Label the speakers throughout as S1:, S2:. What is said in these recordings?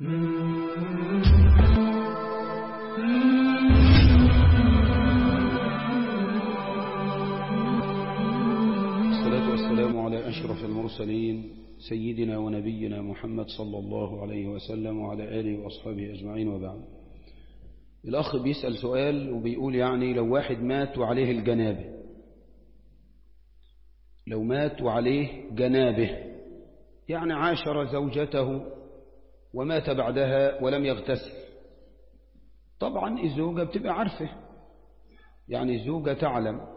S1: الصلاة والسلام على أشرف المرسلين سيدنا ونبينا محمد صلى الله عليه وسلم وعلى آله وأصحابه أجمعين وبعد الأخ بيسأل سؤال وبيقول يعني لو واحد مات وعليه الجنابة لو مات وعليه جنابه يعني عاشر زوجته ومات بعدها ولم يغتسل طبعا الزوجة بتبقى عارفة يعني الزوجة تعلم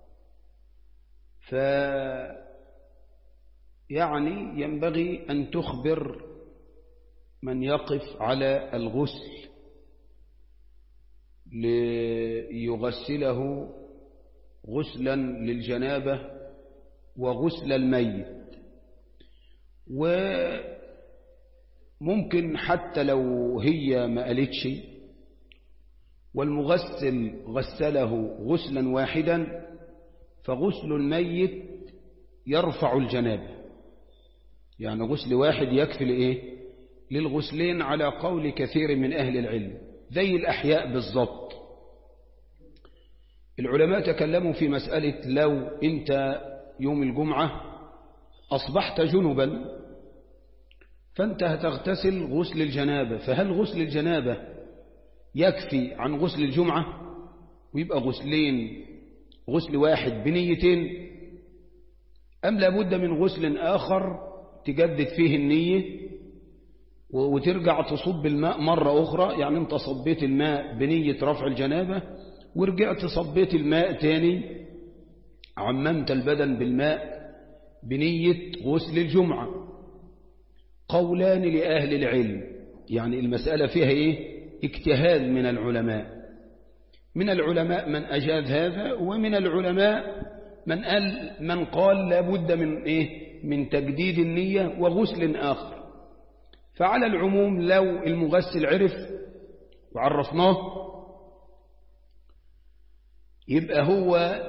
S1: ف يعني ينبغي أن تخبر من يقف على الغسل ليغسله غسلا للجنابة وغسل الميت وممكن حتى لو هي ما قالتش والمغسل غسله غسلا واحدا فغسل الميت يرفع الجنابة يعني غسل واحد يكفي لإيه للغسلين على قول كثير من أهل العلم زي الأحياء بالضبط العلماء تكلموا في مسألة لو أنت يوم الجمعة أصبحت جنبا فأنت هتغتسل غسل الجنابة فهل غسل الجنابة يكفي عن غسل الجمعة ويبقى غسلين غسل واحد بنيتين أم لابد من غسل آخر تجدد فيه النية وترجع تصب الماء مرة أخرى يعني أنت صبيت الماء بنية رفع الجنابة ورجعت صبيت الماء تاني عممت البدن بالماء بنية غسل الجمعة قولان لأهل العلم يعني المسألة فيها إيه اجتهاد من العلماء من العلماء من أجاد هذا ومن العلماء من قال, من قال لابد من إيه من تجديد النية وغسل آخر فعلى العموم لو المغسل عرف وعرفناه يبقى هو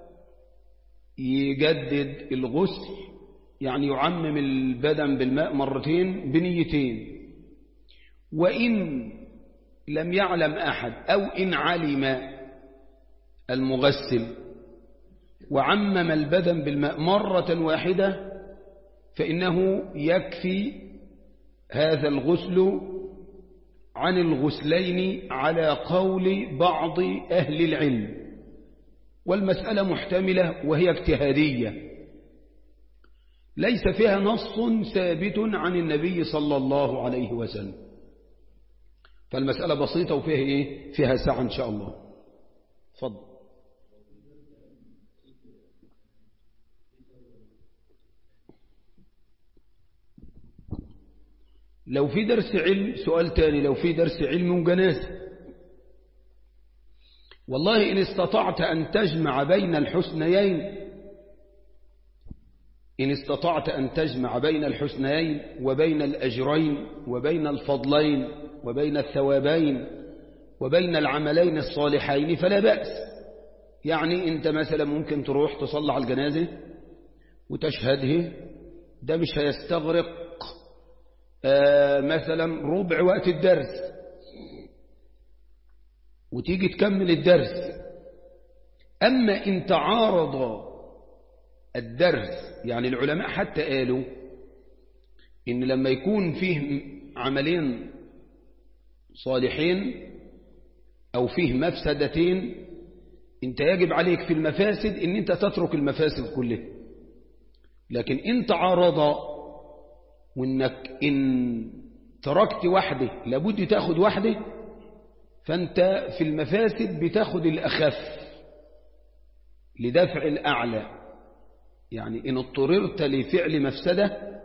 S1: يجدد الغسل يعني يعمم البدن بالماء مرتين بنيتين وإن لم يعلم أحد أو إن علم المغسل وعمم البدن بالماء مرة واحدة فإنه يكفي هذا الغسل عن الغسلين على قول بعض أهل العلم والمسألة محتملة وهي اجتهادية ليس فيها نص ثابت عن النبي صلى الله عليه وسلم فالمسألة بسيطة وفيها إيه؟ فيها ساعة إن شاء الله فضل لو في درس علم سؤال تاني لو في درس علم وجنازة والله إن استطعت أن تجمع بين الحسنيين إن استطعت أن تجمع بين الحسنيين وبين الأجرين وبين الفضلين وبين الثوابين وبين العملين الصالحين فلا بأس يعني أنت مثلا ممكن تروح تصلى على الجنازة وتشهده ده مش هيستغرق آه مثلا ربع وقت الدرس وتيجي تكمل الدرس أما إن تعارض الدرس يعني العلماء حتى قالوا إن لما يكون فيه عملين صالحين أو فيه مفسدتين انت يجب عليك في المفاسد ان انت تترك المفاسد كلها لكن ان تعارض وانك ان تركت واحدة لابد تاخد واحدة فانت في المفاسد بتاخد الأخف لدفع الأعلى يعني إن اضطررت لفعل مفسدة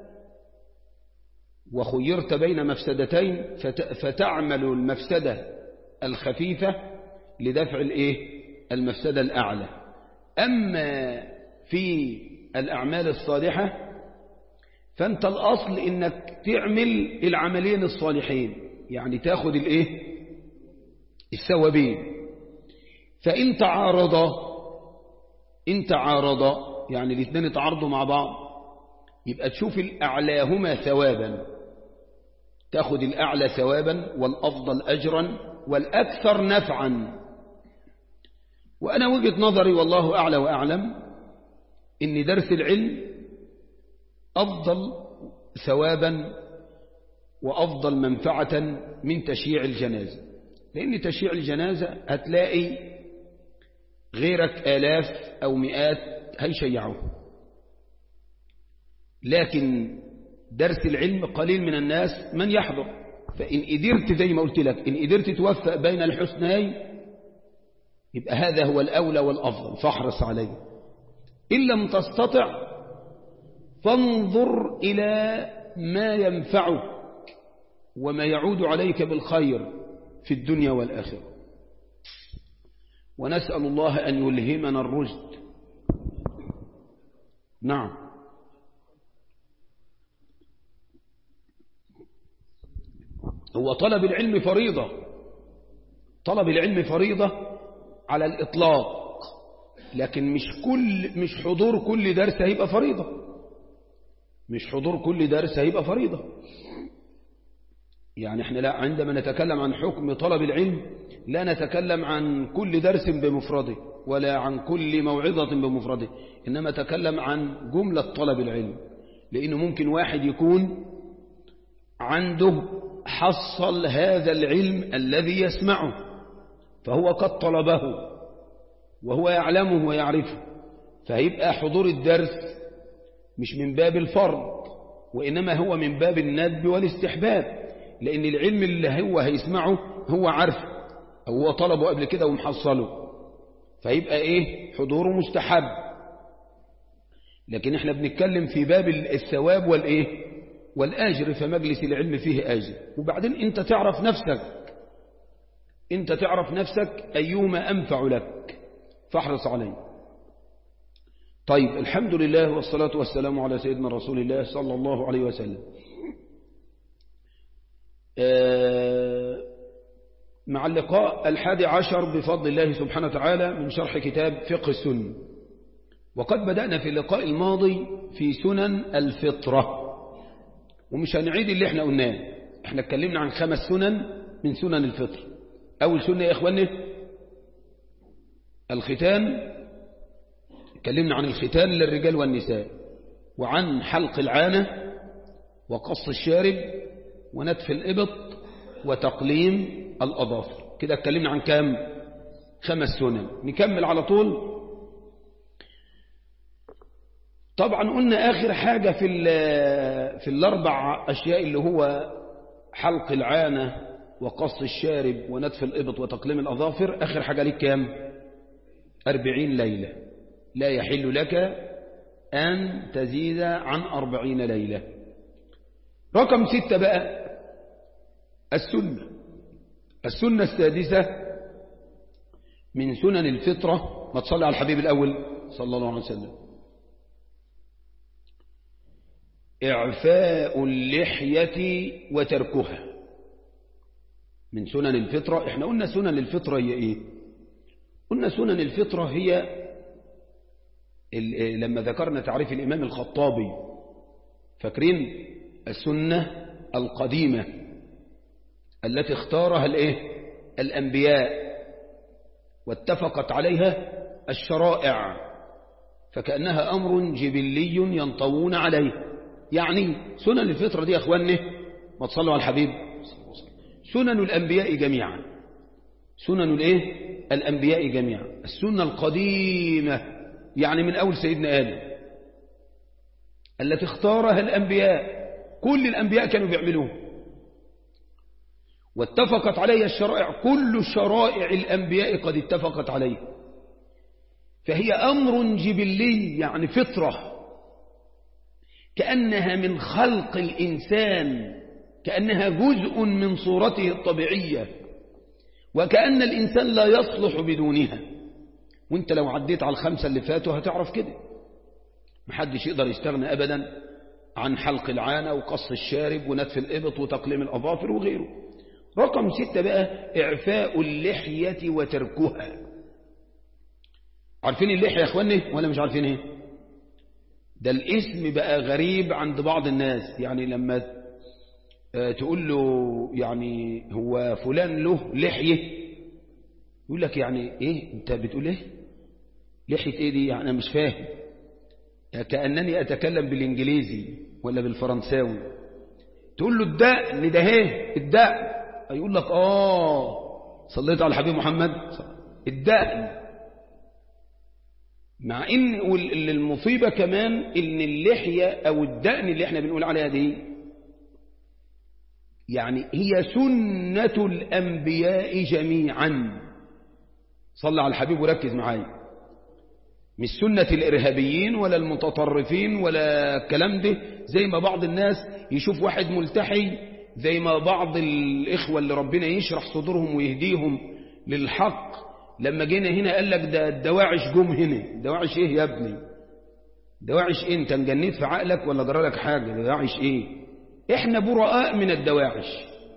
S1: وخيرت بين مفسدتين فتعمل المفسدة الخفيفة لدفع الايه المفسدة الأعلى أما في الأعمال الصالحة فأنت الأصل إنك تعمل العملين الصالحين يعني تاخد الايه الثوابين فإن تعارضا إن تعارضا يعني الاثنين يتعارضوا مع بعض يبقى تشوف الأعلاهما ثوابا تأخذ الأعلى ثوابا والأفضل أجرا والأكثر نفعا وأنا وجهة نظري والله أعلى وأعلم إن درس العلم أفضل ثوابا وأفضل منفعة من تشييع الجنازة لأن تشييع الجنازة هتلاقي غيرك آلاف أو مئات هيشيعوه لكن درس العلم قليل من الناس من يحضر فإن قدرت زي ما قلت لك إن قدرت توفق بين الحسنين يبقى هذا هو الأولى والأفضل فاحرص عليه إن لم تستطع فانظر إلى ما ينفعك وما يعود عليك بالخير في الدنيا والآخرة ونسأل الله أن يلهمنا الرشد نعم هو طلب العلم فريضة طلب العلم فريضة على الإطلاق لكن مش كل مش حضور كل درس هيبقى فريضة مش حضور كل درس هيبقى فريضة يعني احنا لا عندما نتكلم عن حكم طلب العلم لا نتكلم عن كل درس بمفرده ولا عن كل موعظة بمفرده إنما نتكلم عن جملة طلب العلم لأنه ممكن واحد يكون عنده حصل هذا العلم الذي يسمعه فهو قد طلبه وهو يعلمه ويعرفه فهيبقى حضور الدرس مش من باب الفرض وإنما هو من باب الندب والاستحباب لأن العلم اللي هو هيسمعه هو عارفه أو هو طلبه قبل كده ومحصله فيبقى إيه حضوره مستحب لكن احنا بنتكلم في باب الثواب والإيه والآجر فمجلس العلم فيه آجر وبعدين انت تعرف نفسك انت تعرف نفسك أيهما أنفع لك فاحرص عليه طيب الحمد لله والصلاة والسلام على سيدنا رسول الله صلى الله عليه وسلم مع اللقاء الحادي عشر بفضل الله سبحانه وتعالى من شرح كتاب فقه السنة وقد بدأنا في اللقاء الماضي في سنن الفطرة ومش هنعيد اللي احنا قلناه احنا اتكلمنا عن خمس سنن من سنن الفطر أول سنة يا إخواني الختان اتكلمنا عن الختان للرجال والنساء وعن حلق العانة وقص الشارب ونتف الإبط وتقليم الأظافر كده اتكلمنا عن كام خمس سنن نكمل على طول طبعا قلنا آخر حاجة في في الأربع أشياء اللي هو حلق العانة وقص الشارب ونتف الإبط وتقليم الأظافر آخر حاجة ليك كام أربعين ليلة لا يحل لك أن تزيد عن أربعين ليلة رقم ستة بقى السنة السنة السادسة من سنن الفطرة ما تصلي على الحبيب الأول صلى الله عليه وسلم إعفاء اللحية وتركها من سنن الفطرة احنا قلنا سنن الفطرة هي ايه قلنا سنن الفطرة هي لما ذكرنا تعريف الإمام الخطابي فاكرين السنة القديمة التي اختارها الايه الأنبياء واتفقت عليها الشرائع فكأنها أمر جبلي ينطوون عليه يعني سنن الفطرة دي يا أخواني ما تصلوا على الحبيب سنن الأنبياء جميعا سنن الايه الأنبياء جميعا السنة القديمة يعني من أول سيدنا آدم التي اختارها الأنبياء كل الأنبياء كانوا بيعملوه واتفقت عليها الشرائع كل شرائع الأنبياء قد اتفقت عليه فهي أمر جبلي يعني فطرة كأنها من خلق الإنسان كأنها جزء من صورته الطبيعية وكأن الإنسان لا يصلح بدونها وانت لو عديت على الخمسة اللي فاتوا هتعرف كده محدش يقدر يستغنى أبدا عن حلق العانة وقص الشارب ونتف الإبط وتقليم الأظافر وغيره رقم ستة بقى إعفاء اللحية وتركها عارفين اللحية يا أخواني ولا مش عارفين ايه ده الاسم بقى غريب عند بعض الناس يعني لما تقول له يعني هو فلان له لحية يقول لك يعني ايه انت بتقول ايه لحية ايه دي يعني انا مش فاهم يعني كأنني اتكلم بالانجليزي ولا بالفرنساوي تقول له الدقن ده ايه الدقن يقول لك اه صليت على الحبيب محمد الدقن مع ان المصيبة كمان ان اللحية او الدقن اللي احنا بنقول عليها دي يعني هي سنة الأنبياء جميعا صلى على الحبيب وركز معايا مش سنة الإرهابيين ولا المتطرفين ولا الكلام ده زي ما بعض الناس يشوف واحد ملتحي زي ما بعض الإخوة اللي ربنا يشرح صدورهم ويهديهم للحق لما جينا هنا قال لك ده الدواعش جم هنا دواعش ايه يا ابني دواعش ايه انت انجنيت في عقلك ولا جرى لك حاجة دواعش ايه احنا براء من الدواعش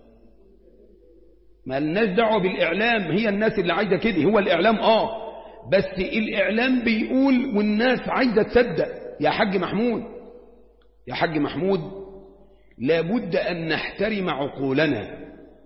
S1: ما الناس دعوة بالإعلام هي الناس اللي عايزة كده هو الإعلام آه بس الإعلام بيقول والناس عايزة تصدق يا حاج محمود يا حاج محمود لابد أن نحترم عقولنا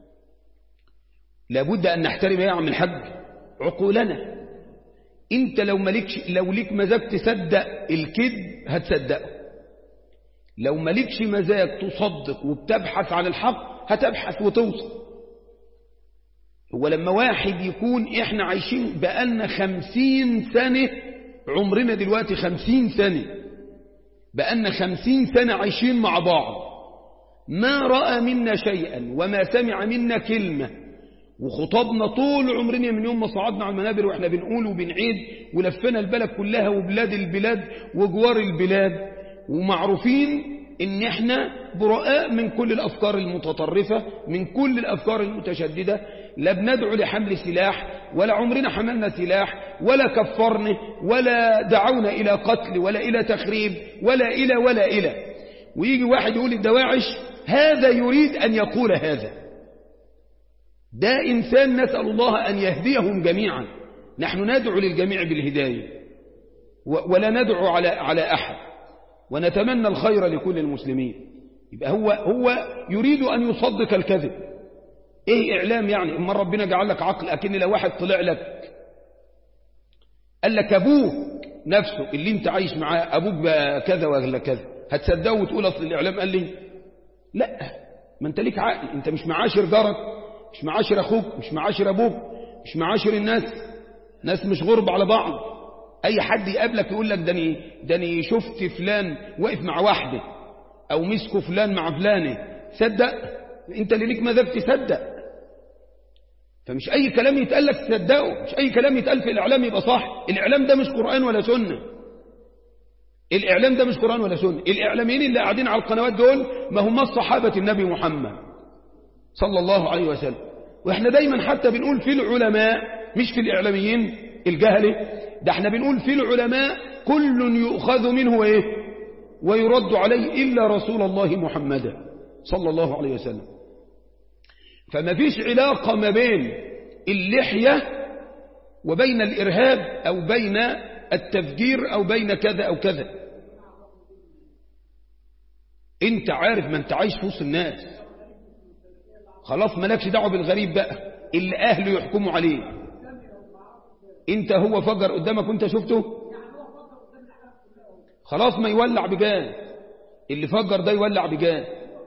S1: لابد أن نحترم يا عم الحاج عقولنا انت لو مالكش لو ليك مزاج تصدق الكذب هتصدقه لو مالكش مزاج تصدق وبتبحث عن الحق هتبحث وتوصل هو لما واحد يكون احنا عايشين بقالنا خمسين سنة عمرنا دلوقتي خمسين سنة بقالنا خمسين سنة عايشين مع بعض ما رأى منا شيئا وما سمع منا كلمة وخطبنا طول عمرنا من يوم ما صعدنا على المنابر واحنا بنقول وبنعيد ولفنا البلد كلها وبلاد البلاد وجوار البلاد ومعروفين ان احنا براء من كل الافكار المتطرفة من كل الافكار المتشددة لا بندعو لحمل سلاح ولا عمرنا حملنا سلاح ولا كفرنا ولا دعونا الى قتل ولا الى تخريب ولا الى ولا الى ويجي واحد يقول الدواعش هذا يريد ان يقول هذا ده انسان نسأل الله ان يهديهم جميعا نحن ندعو للجميع بالهداية ولا ندعو على على احد ونتمنى الخير لكل المسلمين يبقى هو هو يريد أن يصدق الكذب إيه إعلام يعني إما ربنا جعل لك عقل أكن لو واحد طلع لك قال لك أبوك نفسه اللي انت عايش معاه أبوك بقى كذا ولا كذا هتصدقه وتقول أصل الإعلام قال لي لا ما انت ليك عقل انت مش معاشر جارك مش معاشر أخوك مش معاشر أبوك مش معاشر الناس ناس مش غرب على بعض اي حد يقابلك يقول لك داني داني شفت فلان واقف مع واحده او مسكوا فلان مع فلانه صدق انت اللي ليك مزاج تصدق فمش اي كلام يتقال لك تصدقه مش اي كلام يتقال في الاعلام يبقى صح الاعلام ده مش قران ولا سنه الاعلام ده مش قران ولا سنه الاعلاميين اللي قاعدين على القنوات دول ما هم صحابه النبي محمد صلى الله عليه وسلم واحنا دايما حتى بنقول في العلماء مش في الاعلاميين الجهله ده احنا بنقول في العلماء كل يؤخذ منه ايه ويرد عليه إلا رسول الله محمد صلى الله عليه وسلم فما فيش علاقة ما بين اللحية وبين الإرهاب أو بين التفجير أو بين كذا أو كذا انت عارف ما انت عايش في وسط الناس خلاص مالكش دعوه بالغريب بقى اللي أهله يحكموا عليه انت هو فجر قدامك وانت شفته خلاص ما يولع بجاز اللي فجر ده يولع بجاز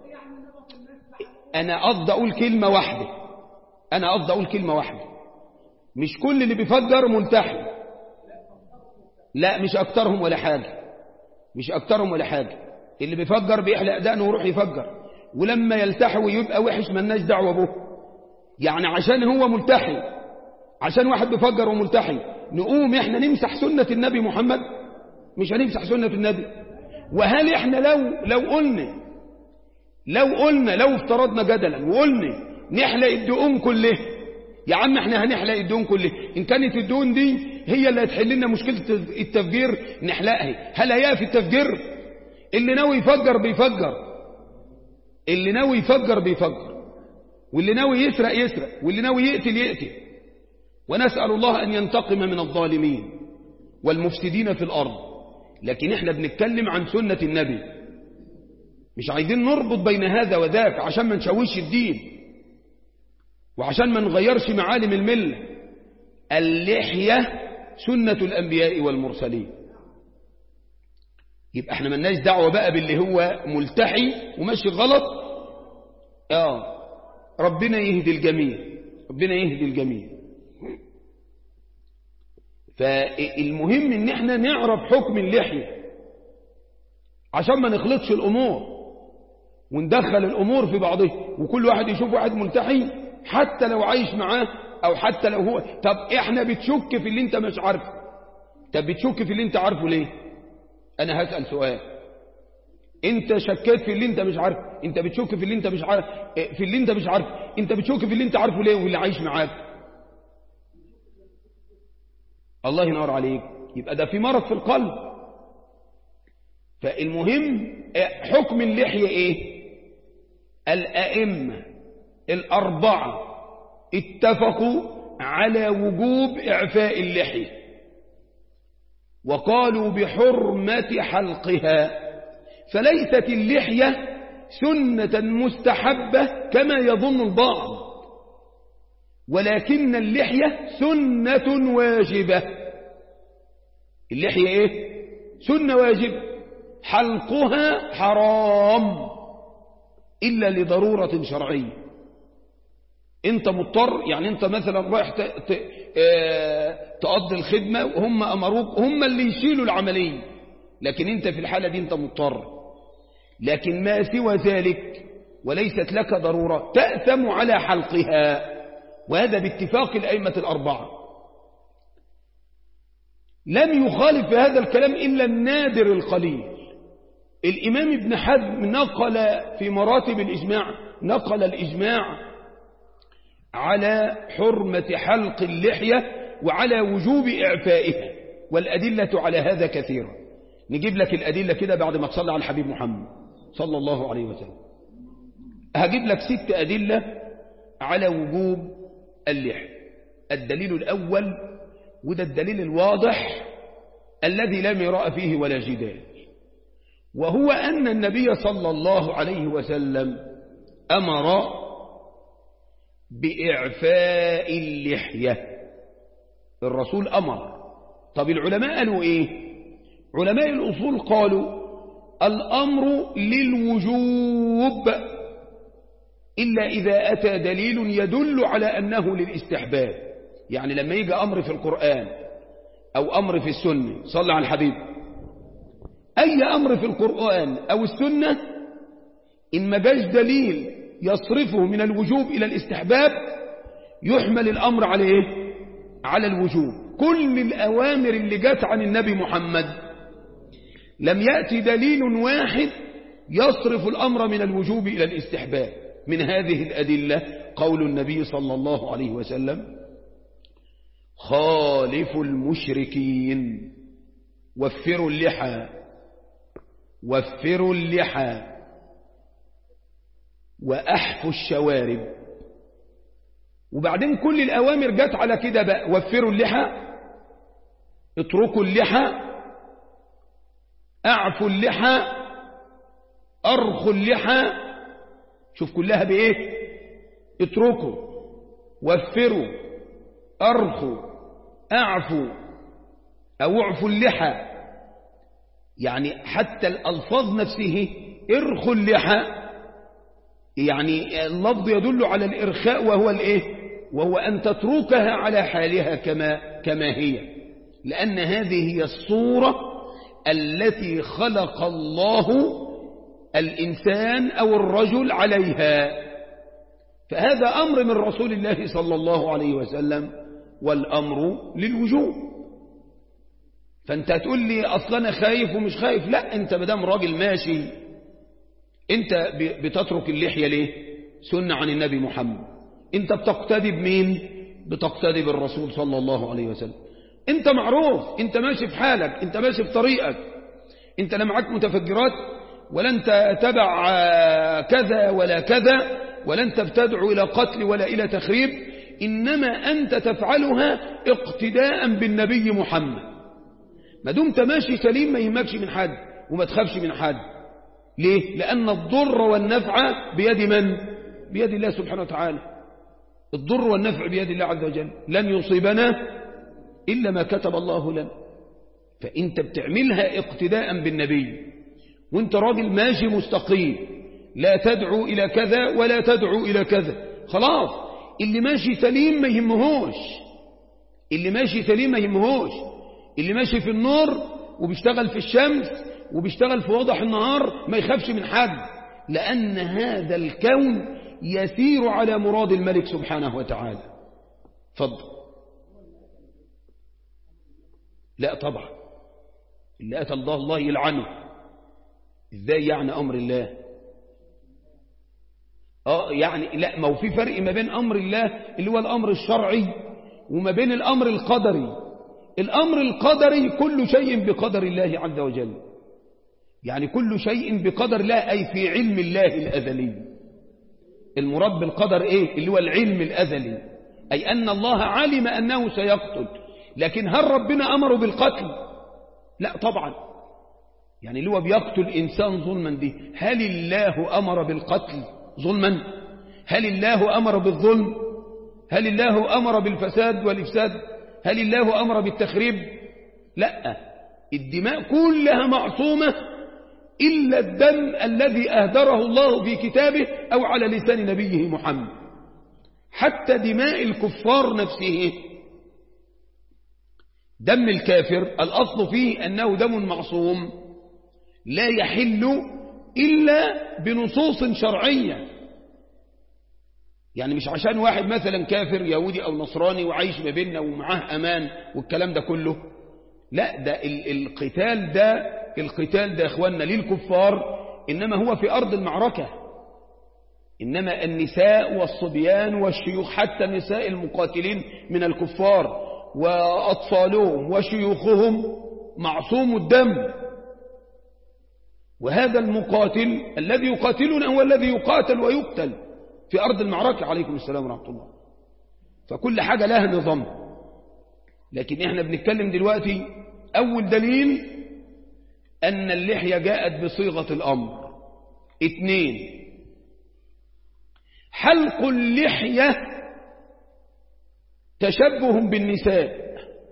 S1: انا قصدي اقول كلمة واحدة انا قصدي اقول كلمة واحدة مش كل اللي بيفجر ملتحي لا مش اكترهم ولا حاجة مش اكترهم ولا حاجة اللي بيفجر بيحلق دقنه ويروح يفجر ولما يلتحي ويبقى وحش ملناش دعوة به يعني عشان هو ملتحي عشان واحد بيفجر وملتحي نقوم احنا نمسح سنة النبي محمد مش هنمسح سنة النبي وهل احنا لو لو قلنا لو قلنا لو افترضنا جدلا وقلنا نحلق الدقون كله يا عم احنا هنحلق الدقون كله ان كانت الدقون دي هي اللي هتحل لنا مشكلة التفجير نحلقها هل هيقف التفجير اللي ناوي يفجر بيفجر اللي ناوي يفجر بيفجر واللي ناوي يسرق يسرق واللي ناوي يقتل يقتل ونسأل الله أن ينتقم من الظالمين والمفسدين في الأرض لكن احنا بنتكلم عن سنة النبي مش عايزين نربط بين هذا وذاك عشان ما نشوش الدين وعشان ما نغيرش معالم الملة اللحية سنة الأنبياء والمرسلين يبقى احنا ملناش دعوة بقى باللي هو ملتحي وماشي غلط اه ربنا يهدي الجميع ربنا يهدي الجميع فالمهم ان احنا نعرف حكم اللحية عشان ما نخلطش الامور وندخل الامور في بعضها وكل واحد يشوف واحد ملتحي حتى لو عايش معاه او حتى لو هو طب احنا بتشك في اللي انت مش عارفه طب بتشك في اللي انت عارفه ليه انا هسأل سؤال انت شكيت في اللي انت مش عارف انت بتشك في اللي انت مش عارف في اللي انت مش عارف انت بتشك في اللي انت عارفه ليه واللي عايش معاك الله ينور عليك يبقى ده في مرض في القلب فالمهم حكم اللحية ايه الأئمة الأربعة اتفقوا على وجوب إعفاء اللحية وقالوا بحرمة حلقها فليست اللحية سنة مستحبة كما يظن البعض ولكن اللحية سنة واجبة اللحية ايه سنة واجبة حلقها حرام إلا لضرورة شرعية انت مضطر يعني انت مثلا رايح تقضي الخدمة وهم أمروك هم اللي يشيلوا العملية لكن انت في الحالة دي انت مضطر لكن ما سوى ذلك وليست لك ضرورة تأثم على حلقها وهذا باتفاق الأئمة الأربعة لم يخالف في هذا الكلام إلا النادر القليل الإمام ابن حزم نقل في مراتب الإجماع نقل الإجماع على حرمة حلق اللحية وعلى وجوب إعفائها والأدلة على هذا كثيرة نجيب لك الأدلة كده بعد ما تصلي على الحبيب محمد صلى الله عليه وسلم هجيب لك ست أدلة على وجوب اللحية الدليل الأول وده الدليل الواضح الذي لا مراء فيه ولا جدال وهو أن النبي صلى الله عليه وسلم أمر بإعفاء اللحية الرسول أمر طب العلماء قالوا إيه علماء الأصول قالوا الأمر للوجوب إلا إذا أتى دليل يدل على أنه للاستحباب يعني لما يجي أمر في القرآن أو أمر في السنة صلى على الحبيب أي أمر في القرآن أو السنة إن ما جاش دليل يصرفه من الوجوب إلى الاستحباب يحمل الأمر على إيه؟ على الوجوب كل الأوامر اللي جت عن النبي محمد لم يأتي دليل واحد يصرف الأمر من الوجوب إلى الاستحباب من هذه الأدلة قول النبي صلى الله عليه وسلم خالف المشركين وفروا اللحى وفروا اللحى وأحفوا الشوارب وبعدين كل الأوامر جت على كده بقى وفروا اللحى اتركوا اللحى أعفوا اللحى أرخوا اللحى شوف كلها بإيه اتركوا وفروا أرخوا أعفوا أو اعفوا اللحى يعني حتى الألفاظ نفسه ارخوا اللحى يعني اللفظ يدل على الإرخاء وهو الإيه وهو أن تتركها على حالها كما, كما هي لأن هذه هي الصورة التي خلق الله الإنسان أو الرجل عليها فهذا أمر من رسول الله صلى الله عليه وسلم والأمر للوجوب فأنت تقول لي أصلا أنا خايف ومش خايف لا أنت مدام راجل ماشي أنت بتترك اللحية ليه سنة عن النبي محمد أنت بتقتدي بمين بتقتدي بالرسول صلى الله عليه وسلم أنت معروف أنت ماشي في حالك أنت ماشي في طريقك أنت لا معاك متفجرات ولا أنت تبع كذا ولا كذا ولا أنت بتدعو إلى قتل ولا إلى تخريب إنما أنت تفعلها اقتداء بالنبي محمد ما دمت ماشي سليم ما يهمكش من حد وما تخافش من حد ليه؟ لأن الضر والنفع بيد من؟ بيد الله سبحانه وتعالى الضر والنفع بيد الله عز وجل لن يصيبنا إلا ما كتب الله لنا فأنت بتعملها اقتداء بالنبي وانت راجل ماشي مستقيم لا تدعو إلى كذا ولا تدعو إلى كذا خلاص اللي ماشي سليم ما يهمهوش اللي ماشي سليم ما يهمهوش اللي ماشي في النور وبيشتغل في الشمس وبيشتغل في وضح النهار ما يخافش من حد لأن هذا الكون يسير على مراد الملك سبحانه وتعالى فضل لا طبعا اللي أتى الله الله يلعنه ازاي يعني أمر الله اه يعني لا ما هو في فرق ما بين أمر الله اللي هو الأمر الشرعي وما بين الأمر القدري الأمر القدري كل شيء بقدر الله عز وجل يعني كل شيء بقدر الله أي في علم الله الأزلي المراد بالقدر إيه اللي هو العلم الأزلي أي أن الله علم أنه سيقتل لكن هل ربنا أمره بالقتل لا طبعا يعني اللي هو بيقتل إنسان ظلما دي هل الله أمر بالقتل ظلما هل الله أمر بالظلم هل الله أمر بالفساد والإفساد هل الله أمر بالتخريب لا الدماء كلها معصومة إلا الدم الذي أهدره الله في كتابه أو على لسان نبيه محمد حتى دماء الكفار نفسه دم الكافر الأصل فيه أنه دم معصوم لا يحل إلا بنصوص شرعية يعني مش عشان واحد مثلا كافر يهودي أو نصراني وعايش ما بيننا ومعاه أمان والكلام ده كله لا ده القتال ده القتال ده اخواننا للكفار إنما هو في أرض المعركة إنما النساء والصبيان والشيوخ حتى النساء المقاتلين من الكفار وأطفالهم وشيوخهم معصوم الدم وهذا المقاتل الذي يقاتلنا هو الذي يقاتل ويقتل في أرض المعركة عليكم السلام ورحمة الله فكل حاجة لها نظام لكن احنا بنتكلم دلوقتي أول دليل أن اللحية جاءت بصيغة الأمر اثنين حلق اللحية تشبه بالنساء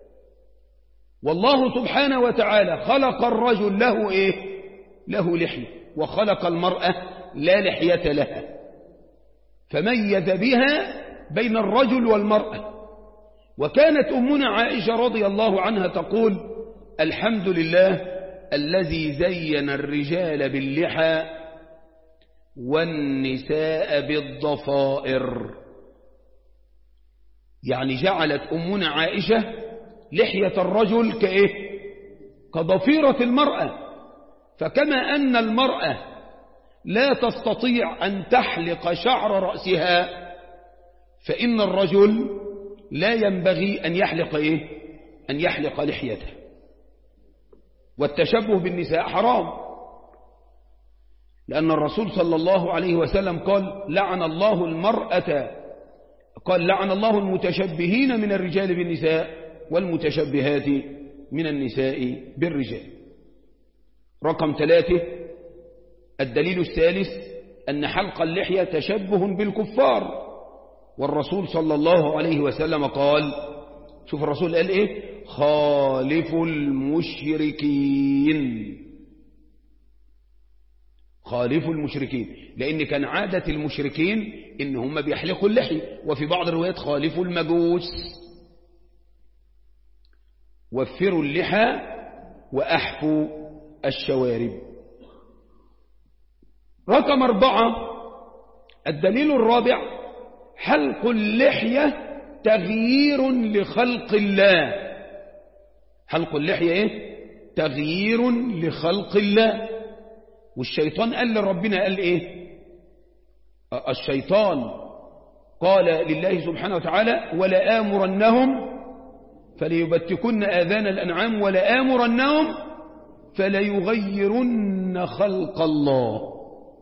S1: والله سبحانه وتعالى خلق الرجل له إيه له لحية وخلق المرأة لا لحية لها فميز بها بين الرجل والمرأة وكانت أمنا عائشة رضي الله عنها تقول الحمد لله الذي زين الرجال باللحى والنساء بالضفائر يعني جعلت أمنا عائشة لحية الرجل كإيه كضفيرة المرأة فكما أن المرأة لا تستطيع أن تحلق شعر رأسها فإن الرجل لا ينبغي أن يحلق إيه أن يحلق لحيته والتشبه بالنساء حرام لأن الرسول صلى الله عليه وسلم قال لعن الله المرأة قال لعن الله المتشبهين من الرجال بالنساء والمتشبهات من النساء بالرجال رقم ثلاثة الدليل الثالث أن حلق اللحية تشبه بالكفار والرسول صلى الله عليه وسلم قال شوف الرسول قال إيه خالف المشركين خالف المشركين لأن كان عادة المشركين إن هم بيحلقوا اللحي وفي بعض الروايات خالفوا المجوس وفروا اللحى وأحفوا الشوارب رقم أربعة الدليل الرابع حلق اللحية تغيير لخلق الله حلق اللحية ايه تغيير لخلق الله والشيطان قال لربنا قال ايه الشيطان قال لله سبحانه وتعالى ولا آمرنهم فليبتكن آذان الأنعام ولا آمرنهم فليغيرن خلق الله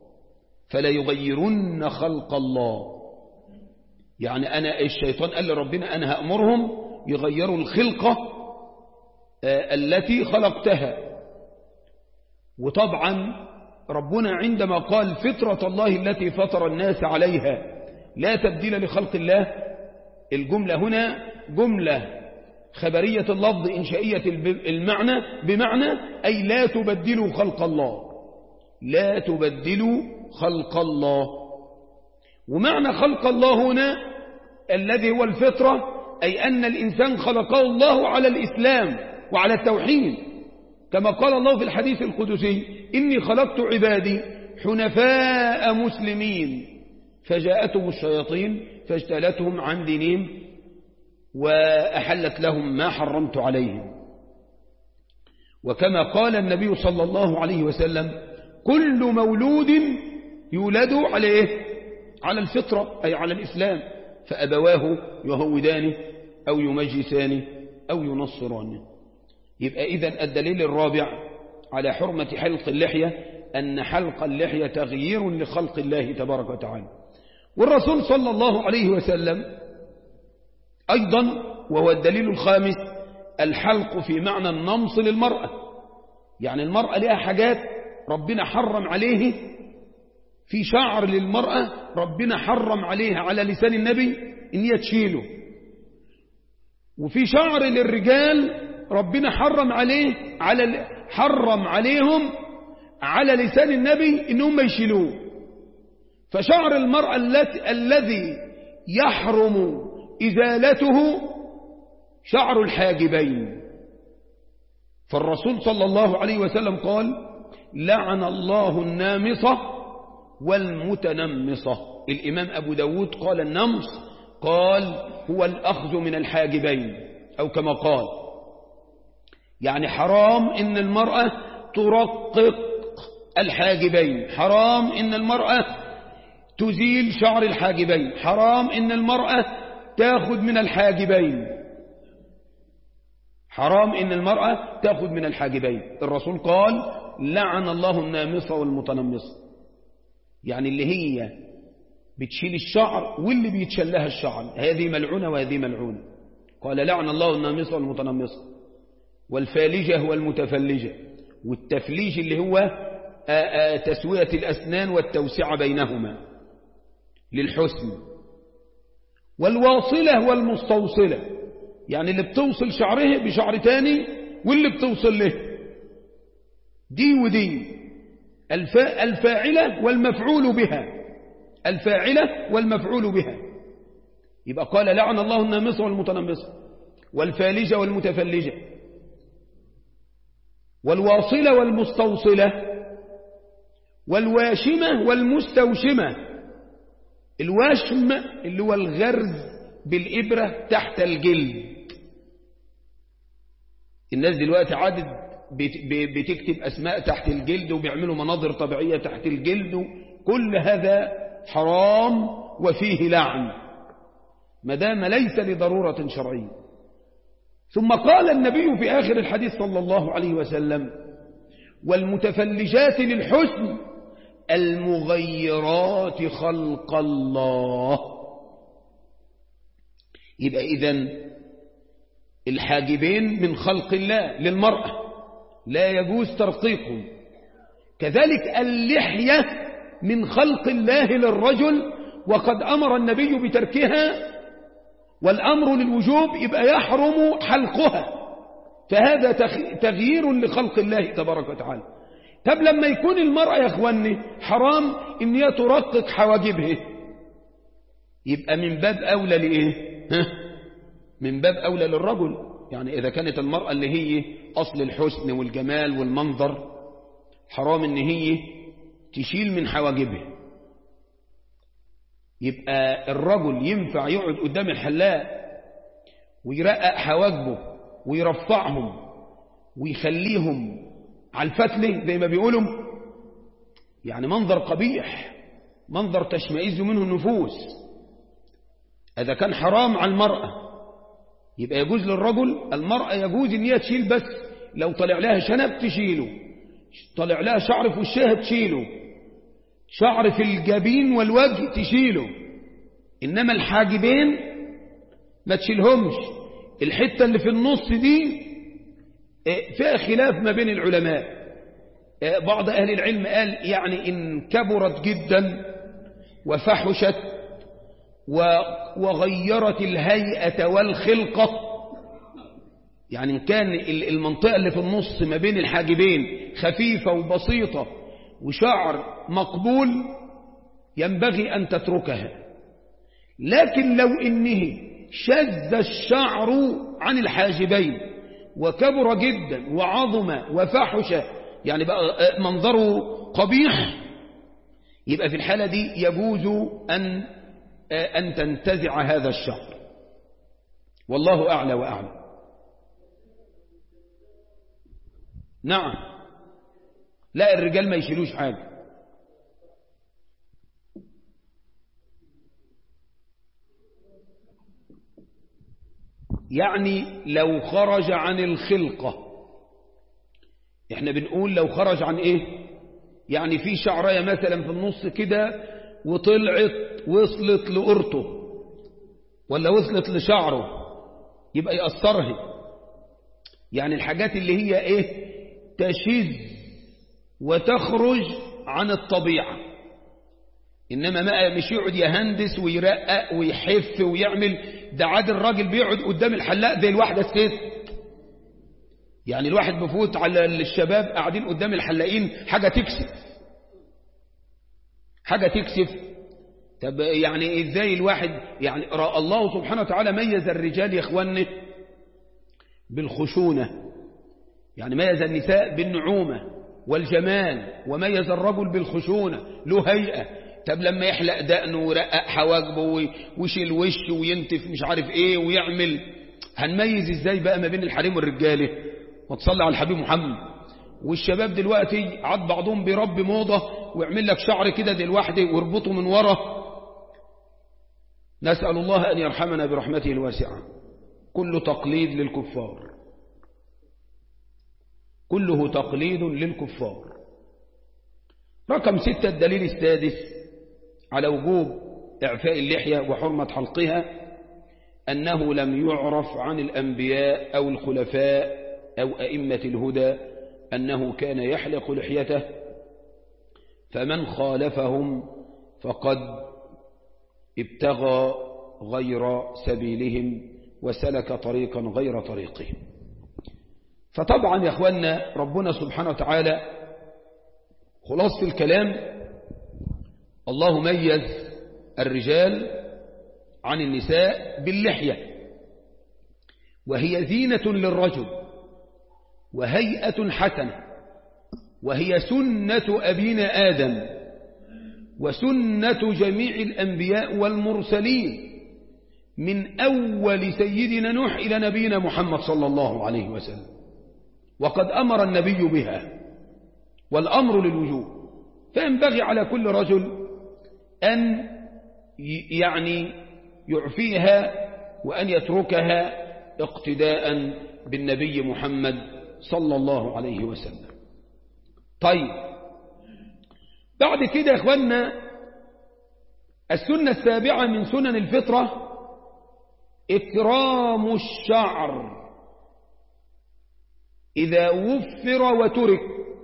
S1: فليغيرن خلق الله يعني أنا الشيطان قال لربنا أنا هأمرهم يغيروا الخلقة التي خلقتها وطبعا ربنا عندما قال فطرة الله التي فطر الناس عليها لا تبديل لخلق الله الجملة هنا جملة خبرية اللفظ إنشائية المعنى بمعنى أي لا تبدلوا خلق الله لا تبدلوا خلق الله ومعنى خلق الله هنا الذي هو الفطرة أي أن الإنسان خلقه الله على الإسلام وعلى التوحيد كما قال الله في الحديث القدسي إني خلقت عبادي حنفاء مسلمين فجاءتهم الشياطين فاجتالتهم عن دينهم وأحلت لهم ما حرمت عليهم وكما قال النبي صلى الله عليه وسلم كل مولود يولد على إيه؟ على الفطرة أي على الإسلام فأبواه يهودانه أو يمجسانه أو ينصرانه يبقى إذا الدليل الرابع على حرمة حلق اللحية أن حلق اللحية تغيير لخلق الله تبارك وتعالى والرسول صلى الله عليه وسلم أيضا وهو الدليل الخامس الحلق في معنى النمص للمرأة يعني المرأة لها حاجات ربنا حرم عليه في شعر للمرأة ربنا حرم عليها على لسان النبي إن هي تشيله وفي شعر للرجال ربنا حرم عليه على حرم عليهم على لسان النبي إنهم يشيلوه فشعر المرأة التي الذي يحرم إزالته شعر الحاجبين فالرسول صلى الله عليه وسلم قال لعن الله النامصة والمتنمصة الإمام أبو داود قال النمص قال هو الأخذ من الحاجبين أو كما قال يعني حرام إن المرأة ترقق الحاجبين حرام إن المرأة تزيل شعر الحاجبين حرام إن المرأة تاخذ من الحاجبين حرام إن المرأة تاخذ من الحاجبين الرسول قال لعن الله النامصة والمتنمصة يعني اللي هي بتشيل الشعر واللي بيتشل لها الشعر هذه ملعونة وهذه ملعونة قال لعن الله النامصة والمتنمصة والفالجة والمتفلجة والتفليج اللي هو آآ آآ تسوية الأسنان والتوسعة بينهما للحسن والواصلة والمستوصلة يعني اللي بتوصل شعره بشعر تاني واللي بتوصل له دي ودي الفا الفاعلة والمفعول بها الفاعلة والمفعول بها يبقى قال لعن الله النامصة والمتنمصة والفالجة والمتفلجة والواصلة والمستوصلة والواشمة والمستوشمة الوشم اللي هو الغرز بالإبرة تحت الجلد الناس دلوقتي عادت بتكتب أسماء تحت الجلد وبيعملوا مناظر طبيعية تحت الجلد كل هذا حرام وفيه لعن ما دام ليس لضرورة شرعية ثم قال النبي في آخر الحديث صلى الله عليه وسلم والمتفلجات للحسن المغيرات خلق الله يبقى إذن الحاجبين من خلق الله للمرأة لا يجوز ترقيقهم كذلك اللحية من خلق الله للرجل وقد أمر النبي بتركها والأمر للوجوب يبقى يحرم حلقها فهذا تغيير لخلق الله تبارك وتعالى طب لما يكون المرأة يا اخواني حرام ان هي ترقق حواجبها يبقى من باب أولى لإيه ها؟ من باب أولى للرجل يعني إذا كانت المرأة اللي هي أصل الحسن والجمال والمنظر حرام ان هي تشيل من حواجبها يبقى الرجل ينفع يقعد قدام الحلاق ويرقق حواجبه ويرفعهم ويخليهم على الفتلة زي ما بيقولوا يعني منظر قبيح منظر تشمئز منه النفوس إذا كان حرام على المرأة يبقى يجوز للرجل المرأة يجوز ان هي تشيل بس لو طلع لها شنب تشيله طلع لها شعر في وشها تشيله شعر في الجبين والوجه تشيله إنما الحاجبين ما تشيلهمش الحتة اللي في النص دي فيها خلاف ما بين العلماء بعض أهل العلم قال يعني إن كبرت جدا وفحشت وغيرت الهيئة والخلقة يعني إن كان المنطقة اللي في النص ما بين الحاجبين خفيفة وبسيطة وشعر مقبول ينبغي أن تتركها لكن لو إنه شذ الشعر عن الحاجبين وكبر جدا وعظم وفحش يعني بقى منظره قبيح يبقى في الحالة دي يجوز أن أن تنتزع هذا الشعر والله أعلى وأعلم نعم لا الرجال ما يشيلوش حاجة يعني لو خرج عن الخلقة احنا بنقول لو خرج عن ايه يعني في شعرية مثلا في النص كده وطلعت وصلت لقرطه ولا وصلت لشعره يبقى يأثرها يعني الحاجات اللي هي ايه تشذ وتخرج عن الطبيعة إنما ما مش يقعد يهندس ويرقق ويحف ويعمل ده عاد الراجل بيقعد قدام الحلاق زي الواحدة الست يعني الواحد بفوت على الشباب قاعدين قدام الحلاقين حاجة تكسف حاجة تكسف طب يعني ازاي الواحد يعني الله سبحانه وتعالى ميز الرجال يا اخواننا بالخشونة يعني ميز النساء بالنعومة والجمال وميز الرجل بالخشونة له هيئة طب لما يحلق دقنه ويرقق حواجبه ويشيل وشه وينتف مش عارف ايه ويعمل هنميز ازاي بقى ما بين الحريم والرجاله وتصلي على الحبيب محمد والشباب دلوقتي عاد بعضهم بيربي موضة ويعمل لك شعر كده دي لوحده ويربطه من ورا نسأل الله أن يرحمنا برحمته الواسعة كل تقليد للكفار كله تقليد للكفار رقم ستة الدليل السادس على وجوب إعفاء اللحية وحرمة حلقها أنه لم يعرف عن الأنبياء أو الخلفاء أو أئمة الهدى أنه كان يحلق لحيته فمن خالفهم فقد ابتغى غير سبيلهم وسلك طريقا غير طريقهم فطبعا يا أخوانا ربنا سبحانه وتعالى خلاص في الكلام الله ميز الرجال عن النساء باللحية وهي زينة للرجل وهيئة حسنة وهي سنة أبينا آدم وسنة جميع الأنبياء والمرسلين من أول سيدنا نوح إلى نبينا محمد صلى الله عليه وسلم وقد أمر النبي بها والأمر للوجوب فينبغي على كل رجل أن يعني يعفيها وأن يتركها اقتداء بالنبي محمد صلى الله عليه وسلم طيب بعد كده يا اخوانا السنة السابعة من سنن الفطرة إكرام الشعر إذا وفر وترك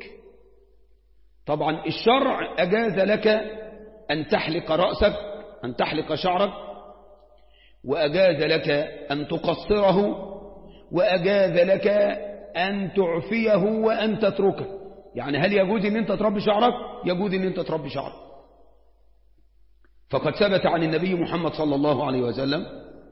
S1: طبعا الشرع أجاز لك أن تحلق رأسك أن تحلق شعرك وأجاز لك أن تقصره وأجاز لك أن تعفيه وأن تتركه يعني هل يجوز أن أنت تربي شعرك يجوز أن أنت تربي شعرك فقد ثبت عن النبي محمد صلى الله عليه وسلم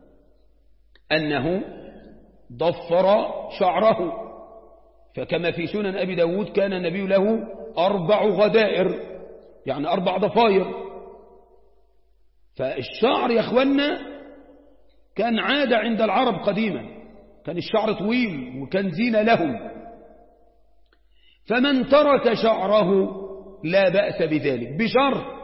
S1: أنه ضفر شعره فكما في سنن أبي داود كان النبي له أربع غدائر يعني أربع ضفاير فالشعر يا أخوانا كان عادة عند العرب قديما كان الشعر طويل وكان زينة لهم فمن ترك شعره لا بأس بذلك بشرط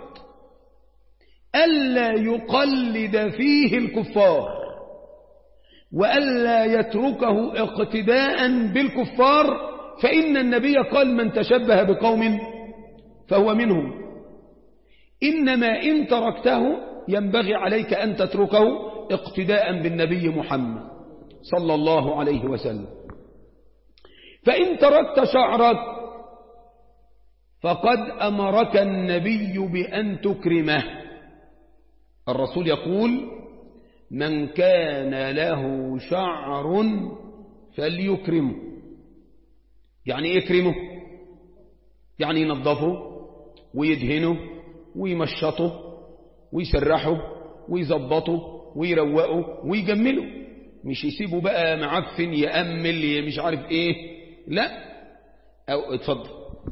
S1: ألا يقلد فيه الكفار وألا يتركه اقتداء بالكفار فإن النبي قال من تشبه بقوم فهو منهم إنما إن تركته ينبغي عليك أن تتركه اقتداء بالنبي محمد صلى الله عليه وسلم فإن تركت شعرك فقد أمرك النبي بأن تكرمه الرسول يقول من كان له شعر فليكرمه يعني يكرمه يعني ينظفه ويدهنه ويمشطه ويسرحه ويظبطه ويروقه ويجمله مش يسيبه بقى معفن يأمل مش عارف ايه لا او اتفضل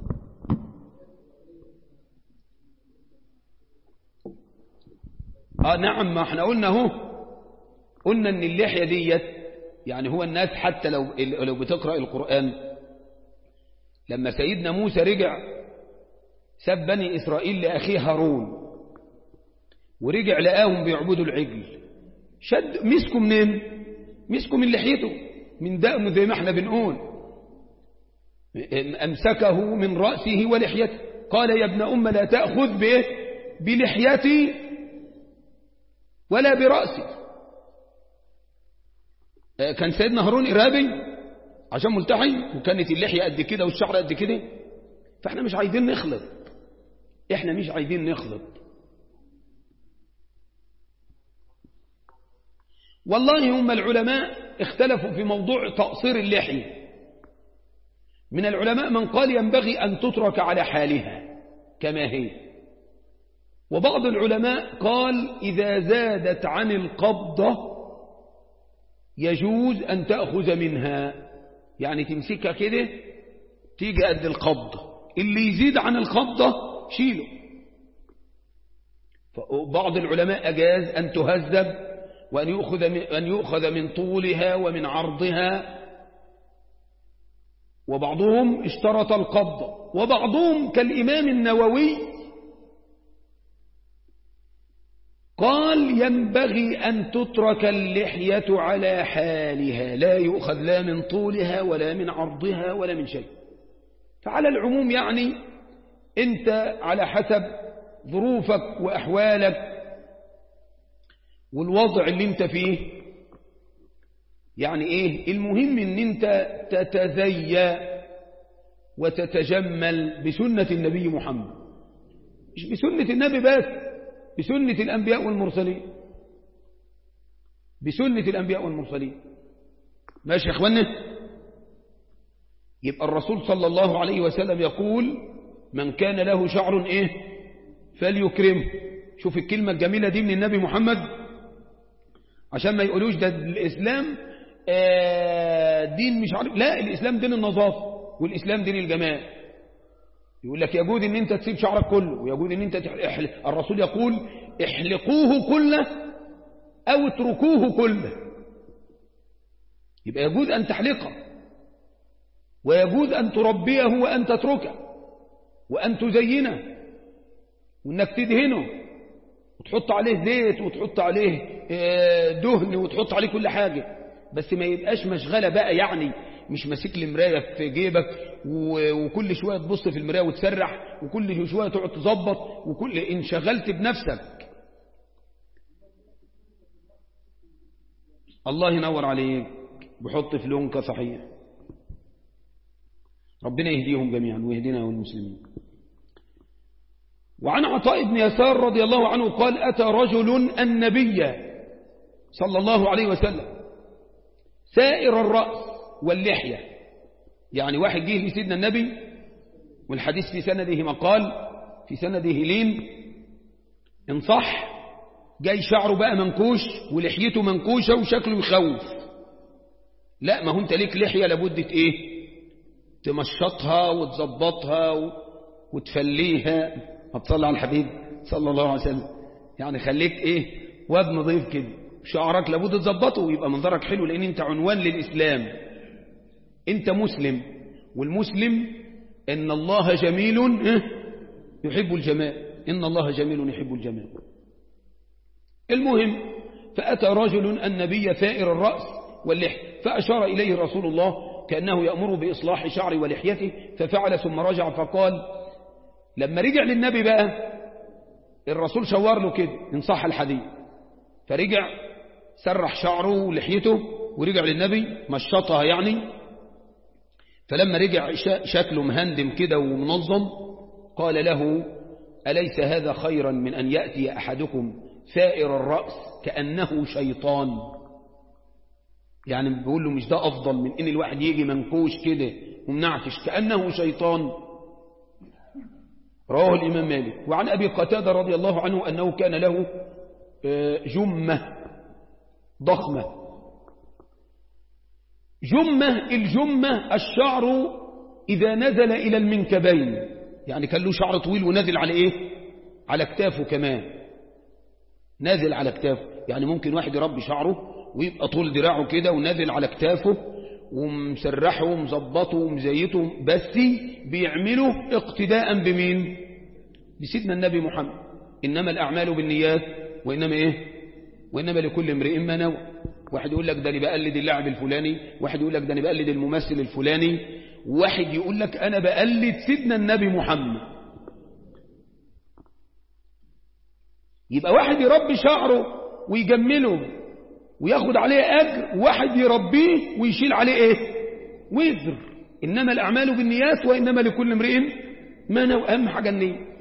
S1: اه نعم ما احنا قلنا اهو قلنا ان اللحية ديت يعني هو الناس حتى لو لو بتقرأ القرآن لما سيدنا موسى رجع ساب بني إسرائيل لأخيه هارون ورجع لقاهم بيعبدوا العجل شد مسكوا منين مسكوا من لحيته من دقمه زي ما احنا بنقول أمسكه من رأسه ولحيته قال يا ابن أم لا تأخذ به بلحيتي ولا برأسي كان سيدنا هارون إرهابي عشان ملتحي وكانت اللحية قد كده والشعر قد كده فاحنا مش عايزين نخلط احنا مش عايزين نخلط والله هم العلماء اختلفوا في موضوع تقصير اللحية من العلماء من قال ينبغي أن تترك على حالها كما هي وبعض العلماء قال إذا زادت عن القبضة يجوز أن تأخذ منها يعني تمسكها كده تيجي قد القبضة اللي يزيد عن القبضة شيله بعض العلماء أجاز أن تهذب وأن يؤخذ من, أن يؤخذ من طولها ومن عرضها وبعضهم اشترط القبضة وبعضهم كالإمام النووي قال ينبغي أن تترك اللحية على حالها لا يؤخذ لا من طولها ولا من عرضها ولا من شيء فعلى العموم يعني أنت على حسب ظروفك وأحوالك والوضع اللي انت فيه يعني ايه المهم ان انت تتذيى وتتجمل بسنة النبي محمد مش بسنة النبي بس بسنة الأنبياء والمرسلين بسنة الأنبياء والمرسلين ماشي يا اخوانا يبقى الرسول صلى الله عليه وسلم يقول من كان له شعر ايه فليكرمه شوف الكلمة الجميلة دي من النبي محمد عشان ما يقولوش ده الإسلام دين مش عارف لا الإسلام دين النظافة والإسلام دين الجمال يقول لك يجوز ان انت تسيب شعرك كله ويجوز ان انت تحل... الرسول يقول احلقوه كله او اتركوه كله يبقى يجوز ان تحلقه ويجوز ان تربيه وان تتركه وان تزينه وانك تدهنه وتحط عليه زيت وتحط عليه دهن وتحط عليه كل حاجة بس ما يبقاش مشغلة بقى يعني مش ماسك لي مراية في جيبك وكل شوية تبص في المراية وتسرح وكل شوية تقعد تظبط وكل انشغلت بنفسك الله ينور عليك بحط في لونك صحيح ربنا يهديهم جميعا ويهدينا والمسلمين وعن عطاء بن يسار رضي الله عنه قال أتى رجل النبي صلى الله عليه وسلم سائر الرأس واللحية يعني واحد جه لسيدنا النبي والحديث في سنده مقال في سنده لين إن صح جاي شعره بقى منكوش ولحيته منكوشة وشكله يخوف لا ما هو انت ليك لحية لابد ايه تمشطها وتظبطها و... وتفليها هتصلي على الحبيب صلى الله عليه وسلم يعني خليك ايه واد نظيف كده شعرك لابد تظبطه ويبقى منظرك حلو لان انت عنوان للاسلام انت مسلم والمسلم ان الله جميل يحب الجمال ان الله جميل يحب الجمال المهم فأتى رجل النبي ثائر الرأس واللحية فأشار إليه رسول الله كأنه يأمر بإصلاح شعر ولحيته ففعل ثم رجع فقال لما رجع للنبي بقى الرسول شوار له كده إن صح الحديث فرجع سرح شعره ولحيته ورجع للنبي مشطها يعني فلما رجع شكله مهندم كده ومنظم قال له أليس هذا خيرا من أن يأتي أحدكم ثائر الرأس كأنه شيطان يعني بيقول له مش ده أفضل من إن الواحد يجي منكوش كده ومنعكش كأنه شيطان رواه الإمام مالك وعن أبي قتادة رضي الله عنه أنه كان له جمة ضخمة جمة الجمة الشعر إذا نزل إلى المنكبين يعني كان له شعر طويل ونزل على إيه على كتافه كمان نازل على كتافه يعني ممكن واحد يربي شعره ويبقى طول دراعه كده ونازل على كتافه ومسرحه ومظبطه ومزيته بس بيعمله اقتداء بمين بسيدنا النبي محمد إنما الأعمال بالنيات وإنما إيه وإنما لكل امرئ ما نوى واحد يقول لك ده أنا بقلد اللاعب الفلاني واحد يقول لك ده أنا بقلد الممثل الفلاني واحد يقول لك أنا بقلد سيدنا النبي محمد يبقى واحد يربي شعره ويجمله وياخد عليه أجر واحد يربيه ويشيل عليه إيه وزر إنما الأعمال بالنيات وإنما لكل امرئ ما نوى أهم حاجة النية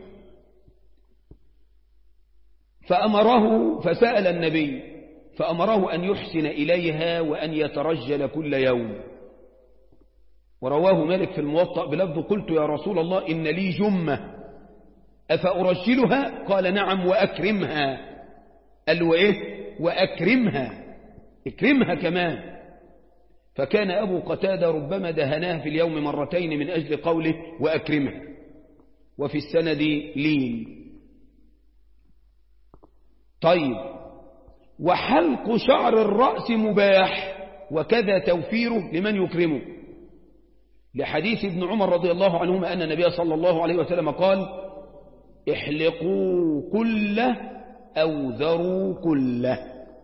S1: فأمره فسأل النبي فأمره أن يحسن إليها وأن يترجل كل يوم ورواه مالك في الموطأ بلفظ قلت يا رسول الله إن لي جمة أفأرجلها قال نعم وأكرمها قال له إيه وأكرمها اكرمها كمان فكان أبو قتادة ربما دهناه في اليوم مرتين من أجل قوله وأكرمها وفي السند لين طيب وحلق شعر الرأس مباح وكذا توفيره لمن يكرمه لحديث ابن عمر رضي الله عنهما أن النبي صلى الله عليه وسلم قال احلقوا كله أو ذروا كله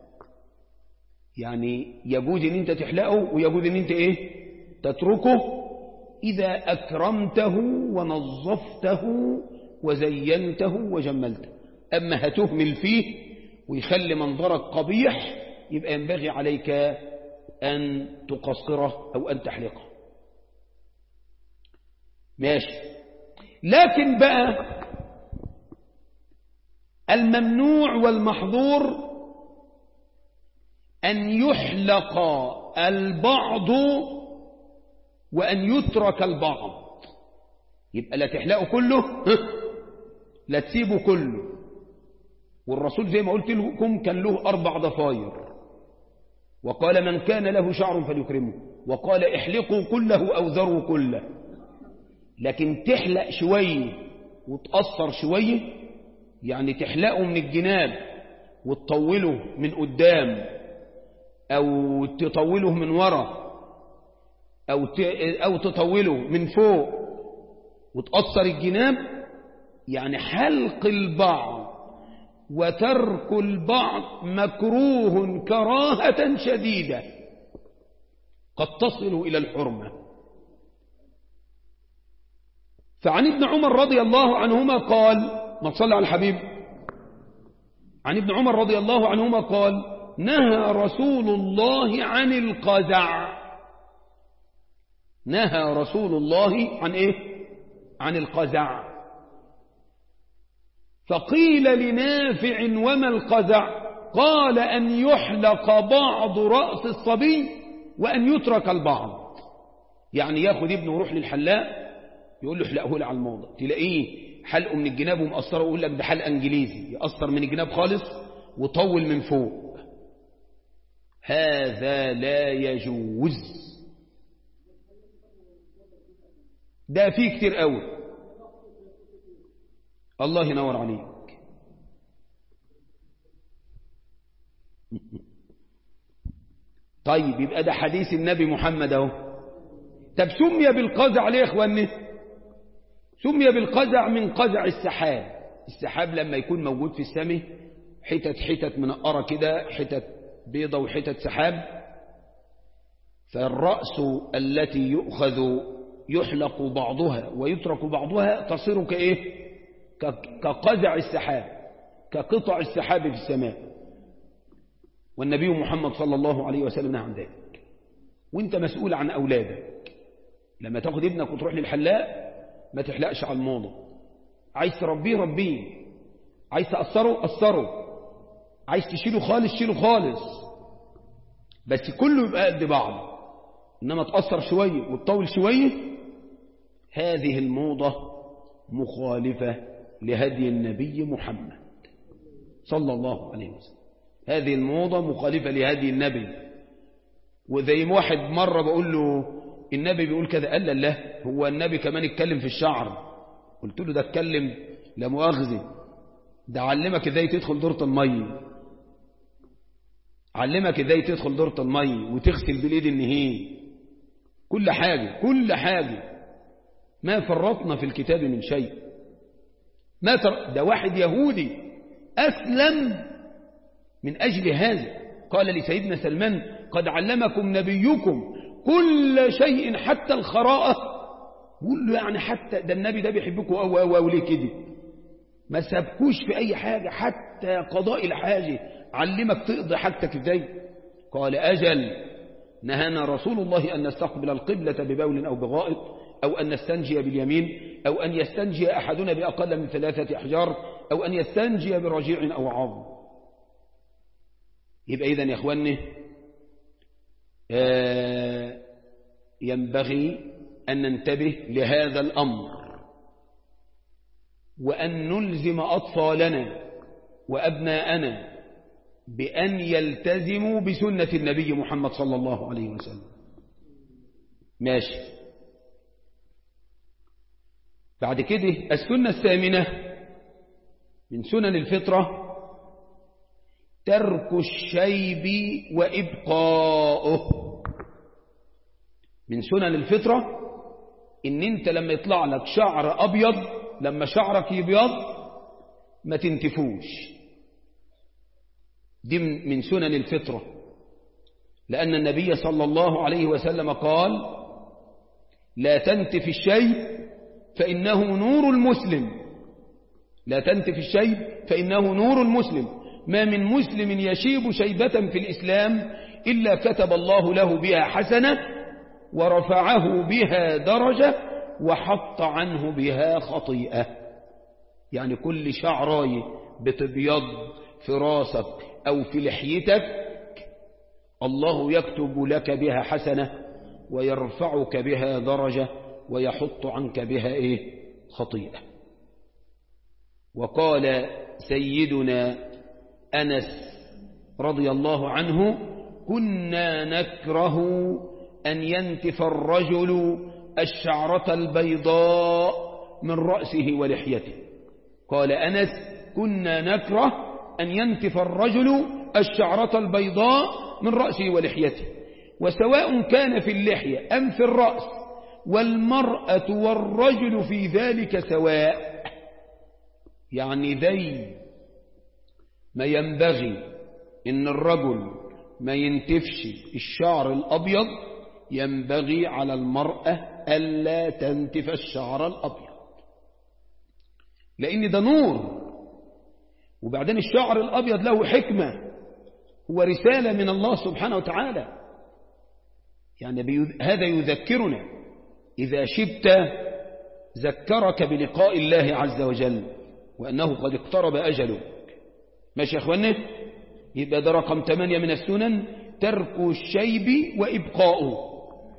S1: يعني يجوز ان انت تحلقه ويجوز ان انت ايه تتركه إذا أكرمته ونظفته وزينته وجملته أما هتهمل فيه ويخلي منظرك قبيح يبقى ينبغي عليك أن تقصره أو أن تحلقه ماشي لكن بقى الممنوع والمحظور أن يحلق البعض وأن يترك البعض يبقى لا تحلقه كله لا تسيبه كله والرسول زي ما قلت لكم كان له أربع ضفاير وقال من كان له شعر فليكرمه وقال احلقوا كله أو ذروا كله لكن تحلق شوية وتقصر شوية يعني تحلقه من الجناب وتطوله من قدام أو تطوله من ورا أو أو تطوله من فوق وتقصر الجناب يعني حلق البعض وترك البعض مكروه كراهة شديدة قد تصل إلى الحرمة فعن ابن عمر رضي الله عنهما قال ما تصلى على الحبيب عن ابن عمر رضي الله عنهما قال نهى رسول الله عن القزع نهى رسول الله عن ايه عن القزع فقيل لنافع وما القزع قال أن يحلق بعض رأس الصبي وأن يترك البعض يعني ياخد ابنه ويروح للحلاق يقول له احلقه لي على الموضة تلاقيه حلقه من الجناب ومقصره ويقول لك ده حلق انجليزي يقصر من الجناب خالص وطول من فوق هذا لا يجوز ده فيه كتير قوي الله ينور عليك طيب يبقى ده حديث النبي محمد اهو طب سمي بالقزع ليه يا اخواني سمي بالقزع من قزع السحاب السحاب لما يكون موجود في السماء حتت حتت منقرة كده حتت بيضة وحتت سحاب فالرأس التي يؤخذ يحلق بعضها ويترك بعضها تصير كإيه كقزع السحاب كقطع السحاب في السماء والنبي محمد صلى الله عليه وسلم نهى عن ذلك وانت مسؤول عن أولادك لما تاخد ابنك وتروح للحلاق ما تحلقش على الموضة عايز تربيه ربيه عايز تأثره أثره عايز تشيله خالص شيله خالص بس كله يبقى قد بعض إنما تأثر شوية وتطول شوية هذه الموضة مخالفة لهدي النبي محمد صلى الله عليه وسلم هذه الموضة مخالفة لهدي النبي وزي واحد مرة بقول له النبي بيقول كذا قال لا هو النبي كمان اتكلم في الشعر قلت له ده اتكلم لا مؤاخذة ده علمك ازاي تدخل دورة المية علمك ازاي تدخل دورة المية وتغسل بالايد النهين كل حاجة كل حاجة ما فرطنا في الكتاب من شيء ما تر... ده واحد يهودي أسلم من أجل هذا قال لسيدنا سلمان قد علمكم نبيكم كل شيء حتى الخراءة بقول له يعني حتى ده النبي ده بيحبكم أو أو أو ليه كده ما سابكوش في أي حاجة حتى قضاء الحاجة علمك تقضي حاجتك ازاي قال أجل نهانا رسول الله أن نستقبل القبلة ببول أو بغائط أو أن نستنجي باليمين أو أن يستنجي أحدنا بأقل من ثلاثة أحجار أو أن يستنجي برجيع أو عظم يبقى إذن يا أخواني آه ينبغي أن ننتبه لهذا الأمر وأن نلزم أطفالنا وأبناءنا بأن يلتزموا بسنة النبي محمد صلى الله عليه وسلم ماشي بعد كده السنة الثامنة من سنن الفطرة ترك الشيب وإبقاؤه من سنن الفطرة إن أنت لما يطلع لك شعر أبيض لما شعرك يبيض ما تنتفوش دي من سنن الفطرة لأن النبي صلى الله عليه وسلم قال لا تنتف الشيء فإنه نور المسلم لا تنتف الشيب فإنه نور المسلم ما من مسلم يشيب شيبة في الإسلام إلا كتب الله له بها حسنة ورفعه بها درجة وحط عنه بها خطيئة يعني كل شعراي بتبيض في راسك أو في لحيتك الله يكتب لك بها حسنة ويرفعك بها درجة ويحط عنك بها إيه خطيئة وقال سيدنا أنس رضي الله عنه كنا نكره أن ينتف الرجل الشعرة البيضاء من رأسه ولحيته قال أنس كنا نكره أن ينتف الرجل الشعرة البيضاء من رأسه ولحيته وسواء كان في اللحية أم في الرأس والمرأة والرجل في ذلك سواء يعني ذي ما ينبغي إن الرجل ما ينتفش الشعر الأبيض ينبغي على المرأة ألا تنتف الشعر الأبيض لأن ده نور وبعدين الشعر الأبيض له حكمة هو رسالة من الله سبحانه وتعالى يعني هذا يذكرنا إذا شبت ذكرك بلقاء الله عز وجل وأنه قد اقترب أجله ماشي يا أخواني يبقى ده رقم 8 من السنن ترك الشيب وإبقاؤه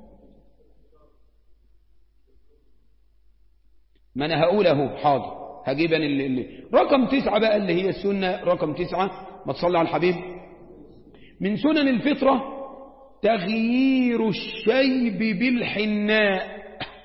S1: ما أنا هقوله حاضر هجيب أنا اللي, اللي رقم تسعة بقى اللي هي السنة رقم تسعة ما تصلي على الحبيب من سنن الفطرة تغيير الشيب بالحناء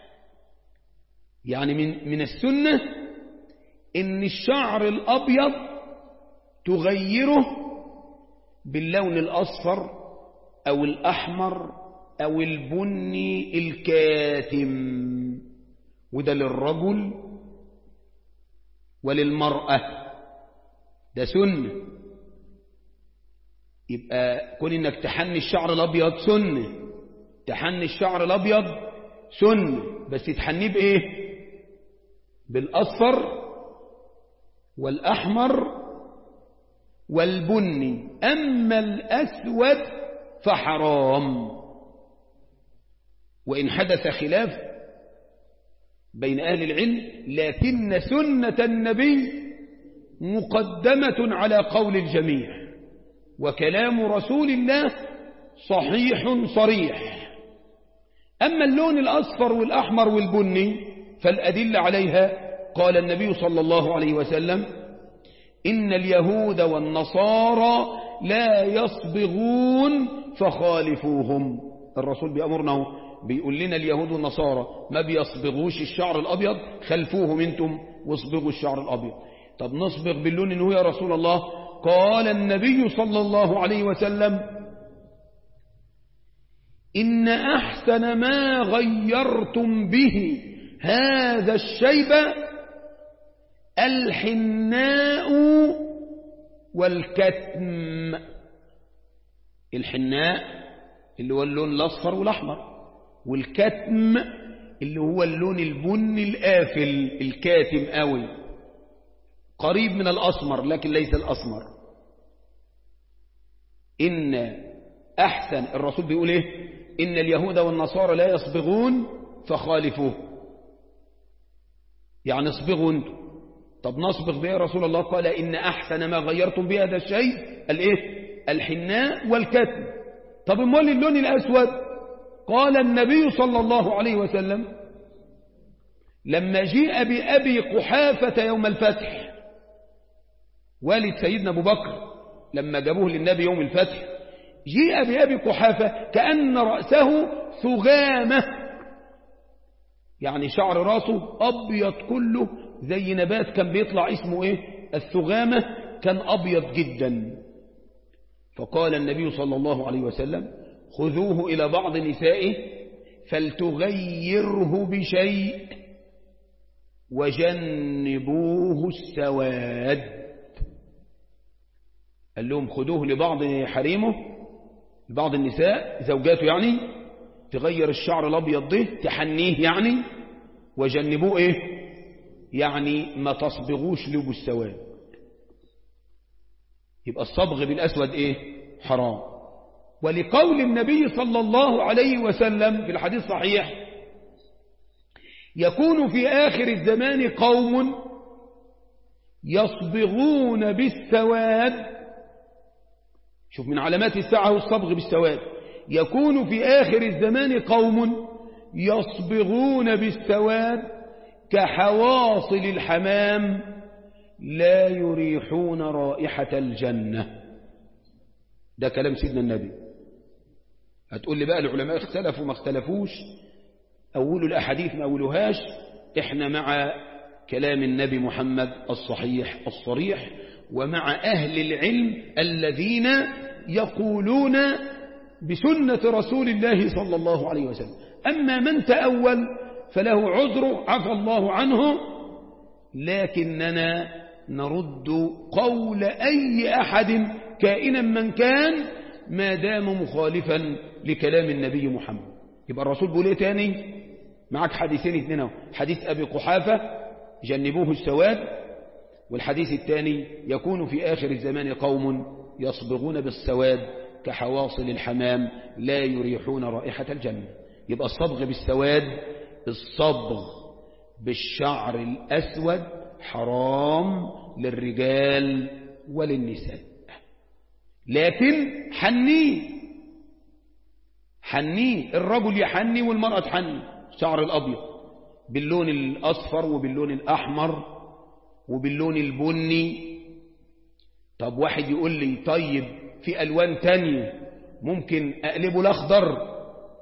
S1: يعني من من السنة إن الشعر الأبيض تغيره باللون الأصفر أو الأحمر أو البني الكاتم وده للرجل وللمرأة ده سنة يبقى كون انك تحني الشعر الابيض سنة تحني الشعر الابيض سنة بس تحنيه بايه بالاصفر والاحمر والبني اما الاسود فحرام وان حدث خلاف بين أهل العلم لكن سنة النبي مقدمة على قول الجميع وكلام رسول الله صحيح صريح أما اللون الأصفر والأحمر والبني فالأدلة عليها قال النبي صلى الله عليه وسلم إن اليهود والنصارى لا يصبغون فخالفوهم الرسول بيأمرنا بيقول لنا اليهود والنصارى ما بيصبغوش الشعر الأبيض خلفوهم انتم واصبغوا الشعر الأبيض طب نصبغ باللون انه يا رسول الله قال النبي صلى الله عليه وسلم إن أحسن ما غيرتم به هذا الشيب الحناء والكتم الحناء اللي هو اللون الأصفر والأحمر والكتم اللي هو اللون البني الآفل الكاتم قوي قريب من الأسمر لكن ليس الأسمر إن أحسن الرسول بيقول إيه إن اليهود والنصارى لا يصبغون فخالفوه يعني اصبغوا انتم طب نصبغ بيه رسول الله قال إن أحسن ما غيرتم بهذا الشيء الإيه الحناء والكتم طب امال اللون الأسود قال النبي صلى الله عليه وسلم لما جيء بأبي قحافة يوم الفتح والد سيدنا أبو بكر لما جابوه للنبي يوم الفتح جيء بأبي قحافة كأن رأسه ثغامة يعني شعر راسه أبيض كله زي نبات كان بيطلع اسمه إيه الثغامة كان أبيض جدا فقال النبي صلى الله عليه وسلم خذوه إلى بعض نسائه فلتغيره بشيء وجنبوه السواد قال لهم خذوه لبعض حريمه لبعض النساء زوجاته يعني تغير الشعر الأبيض ده تحنيه يعني وجنبوه إيه يعني ما تصبغوش له بالسواد يبقى الصبغ بالأسود إيه حرام ولقول النبي صلى الله عليه وسلم في الحديث الصحيح يكون في آخر الزمان قوم يصبغون بالسواد شوف من علامات الساعة والصبغ بالسواد يكون في آخر الزمان قوم يصبغون بالسواد كحواصل الحمام لا يريحون رائحة الجنة ده كلام سيدنا النبي هتقول لي بقى العلماء اختلفوا ما اختلفوش أولوا الأحاديث ما أولوهاش احنا مع كلام النبي محمد الصحيح الصريح ومع أهل العلم الذين يقولون بسنة رسول الله صلى الله عليه وسلم أما من تأول فله عذر عفى الله عنه لكننا نرد قول أي أحد كائنا من كان ما دام مخالفا لكلام النبي محمد يبقى الرسول بيقول ايه تاني معك حديثين اثنين حديث أبي قحافة جنبوه السواد والحديث الثاني يكون في آخر الزمان قوم يصبغون بالسواد كحواصل الحمام لا يريحون رائحة الجنة يبقى الصبغ بالسواد الصبغ بالشعر الأسود حرام للرجال وللنساء لكن حنيه حنيه الرجل يحني والمرأة تحني شعر الأبيض باللون الأصفر وباللون الأحمر وباللون البني طب واحد يقول لي طيب في ألوان تانية ممكن أقلبه الأخضر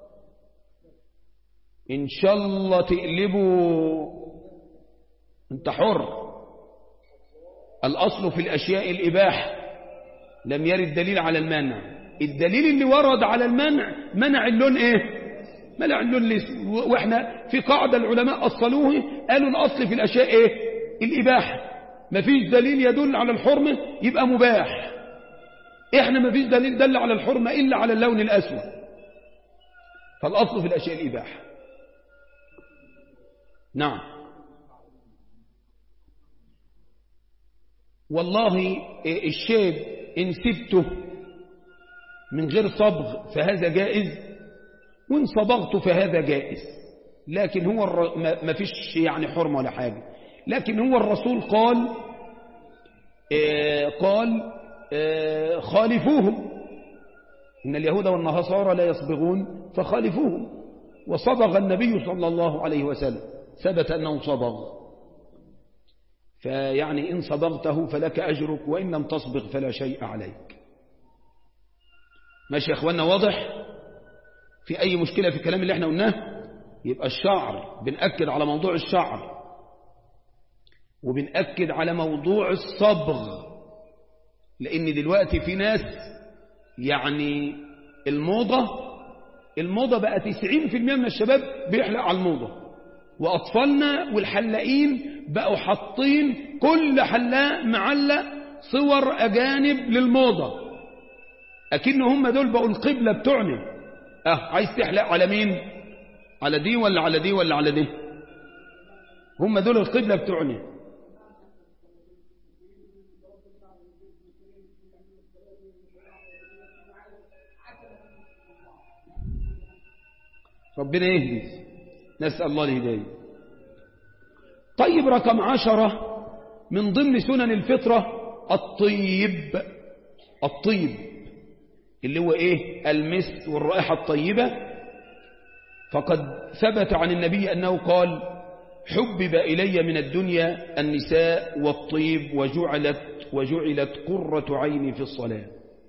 S1: إن شاء الله تقلبه أنت حر الأصل في الأشياء الإباحة لم يرد دليل على المنع الدليل اللي ورد على المنع منع اللون إيه منع اللون الاسود وإحنا في قاعدة العلماء أصلوه قالوا الأصل في الأشياء إيه الإباحة مفيش دليل يدل على الحرمة يبقى مباح إحنا مفيش دليل دل على الحرمة إلا على اللون الأسود فالأصل في الأشياء الإباحة نعم والله الشيب إن سبته من غير صبغ فهذا جائز وإن صبغته فهذا جائز لكن هو الر... ما فيش يعني حرمة ولا حاجة لكن هو الرسول قال آه قال آه خالفوهم إن اليهود والنصارى لا يصبغون فخالفوهم وصبغ النبي صلى الله عليه وسلم ثبت أنه صبغ فيعني إن صبغته فلك أجرك وإن لم تصبغ فلا شيء عليك ماشي يا أخوانا واضح في أي مشكلة في الكلام اللي احنا قلناه يبقى الشعر بنأكد على موضوع الشعر وبنأكد على موضوع الصبغ لأن دلوقتي في ناس يعني الموضة الموضة بقى 90% من الشباب بيحلق على الموضة وأطفالنا والحلاقين بقوا حاطين كل حلاق معلق صور أجانب للموضة أكن هم دول بقوا القبلة بتوعنا أه عايز تحلق على مين على دي ولا على دي ولا على دي هم دول القبلة بتوعنا ربنا يهدي نسأل الله الهداية طيب رقم عشرة من ضمن سنن الفطرة الطيب الطيب اللي هو ايه المس والرائحة الطيبة فقد ثبت عن النبي أنه قال حبب إلي من الدنيا النساء والطيب وجعلت وجعلت قرة عيني في الصلاة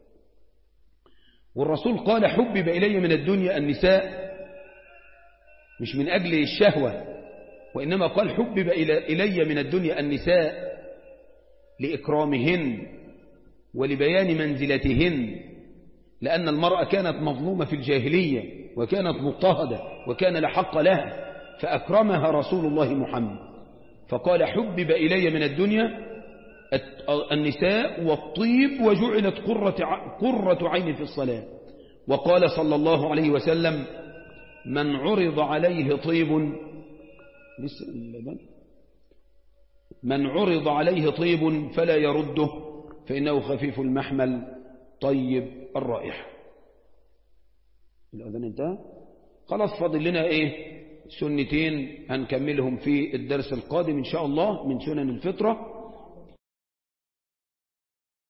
S1: والرسول قال حبب إلي من الدنيا النساء مش من أجل الشهوة وإنما قال حبب إلي من الدنيا النساء لإكرامهن ولبيان منزلتهن لأن المرأة كانت مظلومة في الجاهلية وكانت مضطهدة وكان لحق لها فأكرمها رسول الله محمد فقال حبب إلي من الدنيا النساء والطيب وجعلت قرة, قرة عين في الصلاة وقال صلى الله عليه وسلم من عرض عليه طيب من عرض عليه طيب فلا يرده فإنه خفيف المحمل طيب الرائحة الأذن انتهى خلاص فاضل لنا ايه سنتين هنكملهم في الدرس القادم إن شاء الله من سنن الفطرة